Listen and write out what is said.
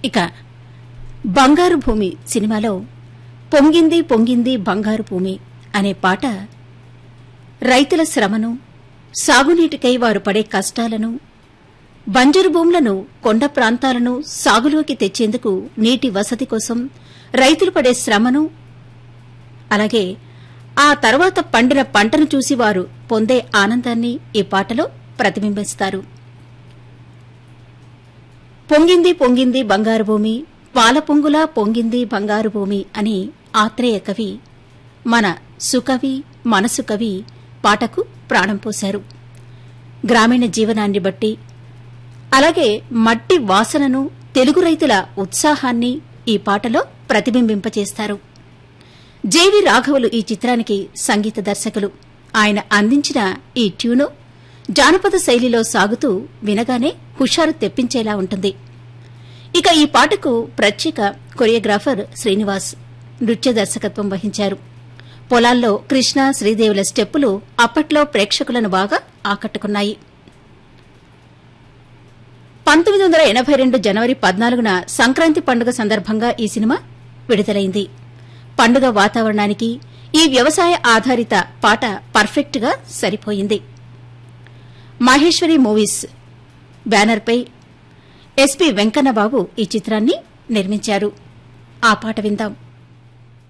ఇక బంగారు భూమి సినిమాలో పొంగింది పొంగింది బంగారు భూమి అనే పాట రైతుల శ్రమను సాగునీటికై వారు పడే కష్టాలను బంజరు భూములను కొండ ప్రాంతాలను సాగులోకి తెచ్చేందుకు నీటి వసతి కోసం రైతులు పడే శ్రమను అలాగే ఆ తర్వాత పండిన పంటను చూసి వారు పొందే ఆనందాన్ని ఈ పాటలో ప్రతిబింబిస్తారు పొంగింది పొంగింది బంగారు భూమి పాల పొంగులా పొంగింది బంగారు భూమి అని ఆత్రేయ కవి మన సుకవి మనసు కవి పాటకు ప్రాణం పోశారు గ్రామీణ జీవనాన్ని బట్టి అలాగే మట్టి వాసనను తెలుగు రైతుల ఉత్సాహాన్ని ఈ పాటలో ప్రతిబింబింపచేస్తారు జేవి రాఘవులు ఈ చిత్రానికి సంగీత దర్శకులు ఆయన అందించిన ఈ ట్యూను జానపద శైలిలో సాగుతూ వినగానే హుషారు తెప్పించేలా ఉంటుంది ఇక ఈ పాటకు ప్రత్యేక కొరియోగ్రాఫర్ శ్రీనివాస్ నృత్య దర్శకత్వం వహించారు పొలాల్లో కృష్ణ శ్రీదేవుల స్టెప్పులు అప్పట్లో ప్రేక్షకులను బాగా ఆకట్టుకున్నాయి పంతొమ్మిది వందల ఎనబై రెండు జనవరి పద్నాలుగున సంక్రాంతి పండుగ సందర్భంగా ఈ సినిమా విడుదలైంది పండుగ వాతావరణానికి ఈ వ్యవసాయ ఆధారిత పాట పర్ఫెక్ట్ గా సరిపోయింది మహేశ్వరి మూవీస్ బ్యానర్పై ఎస్పీ వెంకన్నబాబు ఈ చిత్రాన్ని నిర్మించారు ఆ పాట విందాం